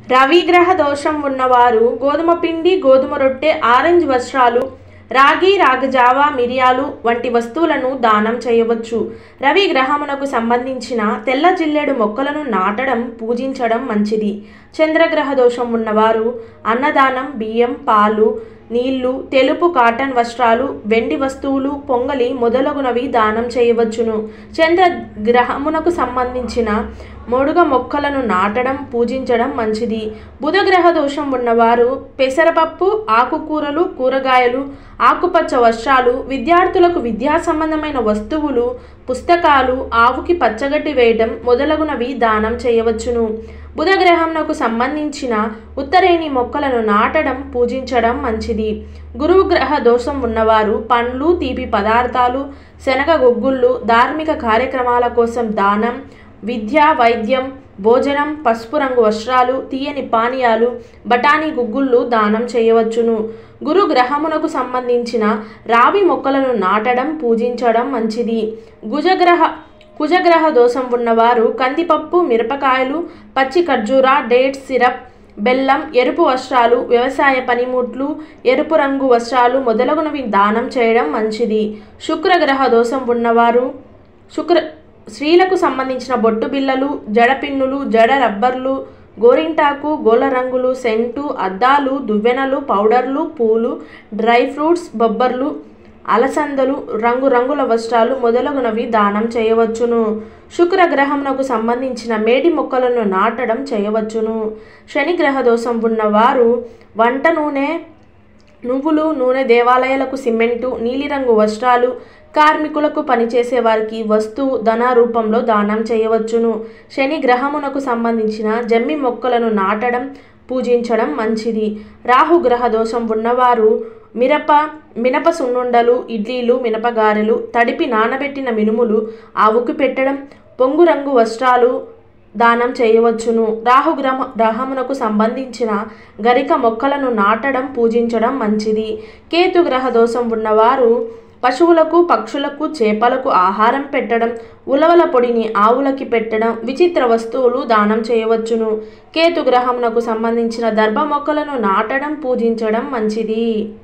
రవిగ్రహ దోషం ఉన్నవారు గోధుమ పిండి గోధుమ రొట్టె ఆరెంజ్ వస్త్రాలు రాగి రాగజావా మిరియాలు వంటి వస్తువులను దానం చేయవచ్చు రవి గ్రహమునకు సంబంధించిన తెల్ల జిల్లెడు మొక్కలను నాటడం పూజించడం మంచిది చంద్రగ్రహ దోషం ఉన్నవారు అన్నదానం బియ్యం పాలు నీళ్లు తెలుపు కాటన్ వస్త్రాలు వెండి వస్తువులు పొంగలి మొదలగునవి దానం చేయవచ్చును చంద్ర గ్రహమునకు సంబంధించిన మొడుగ మొక్కలను నాటడం పూజించడం మంచిది బుధగ్రహ దోషం ఉన్నవారు పెసరపప్పు ఆకుకూరలు కూరగాయలు ఆకుపచ్చ వస్త్రాలు విద్యార్థులకు విద్యా సంబంధమైన వస్తువులు పుస్తకాలు ఆవుకి పచ్చగడ్డి వేయడం మొదలగునవి దానం చేయవచ్చును బుధగ్రహంకు సంబంధించిన ఉత్తరేణి మొక్కలను నాటడం పూజించడం మంచిది గురువు గ్రహ దోషం ఉన్నవారు పండ్లు తీపి పదార్థాలు శనగ గొగ్గుళ్ళు ధార్మిక కార్యక్రమాల కోసం దానం విద్య వైద్యం భోజనం పసుపు రంగు వస్త్రాలు తీయని పానీయాలు బఠానీ గుగ్గుళ్ళు దానం చేయవచ్చును గురు గ్రహమునకు సంబంధించిన రావి మొక్కలను నాటడం పూజించడం మంచిది గుజగ్రహ కుజగ్రహ దోషం ఉన్నవారు కందిపప్పు మిరపకాయలు పచ్చి ఖర్జూర డేట్స్ సిరప్ బెల్లం ఎరుపు వస్త్రాలు వ్యవసాయ పనిముట్లు ఎరుపు రంగు వస్త్రాలు మొదలగునవి దానం చేయడం మంచిది శుక్రగ్రహ దోషం ఉన్నవారు శుక్ర స్త్రీలకు సంబంధించిన బొట్టు బిళ్ళలు జడపిన్నులు జడ రబ్బర్లు గోరింటాకు గోల రంగులు సెంటు అద్దాలు దువ్వెనలు పౌడర్లు పూలు డ్రై ఫ్రూట్స్ బొబ్బర్లు అలసందలు రంగురంగుల వస్త్రాలు మొదలగునవి దానం చేయవచ్చును శుక్రగ్రహమునకు సంబంధించిన మేడి మొక్కలను నాటడం చేయవచ్చును శని గ్రహ దోషం ఉన్నవారు వంట నూనె నువ్వులు నూనె దేవాలయాలకు సిమెంటు నీలిరంగు వస్త్రాలు కార్మికులకు పనిచేసే వారికి వస్తువు ధన రూపంలో దానం చేయవచ్చును శని గ్రహమునకు సంబంధించిన జమ్మి మొక్కలను నాటడం పూజించడం మంచిది రాహు గ్రహ దోషం ఉన్నవారు మిరప మినప సున్నుండలు ఇడ్లీలు మినపగారెలు తడిపి నానబెట్టిన మినుములు ఆవుకు పెట్టడం పొంగు రంగు వస్త్రాలు దానం చేయవచ్చును రాహుగ్రహ గ్రహమునకు సంబంధించిన గరిక మొక్కలను నాటడం పూజించడం మంచిది కేతు గ్రహ దోషం ఉన్నవారు పశువులకు పక్షులకు చేపలకు ఆహారం పెట్టడం ఉలవల పొడిని ఆవులకి పెట్టడం విచిత్ర వస్తువులు దానం చేయవచ్చును కేతు గ్రహమునకు సంబంధించిన దర్భ మొక్కలను నాటడం పూజించడం మంచిది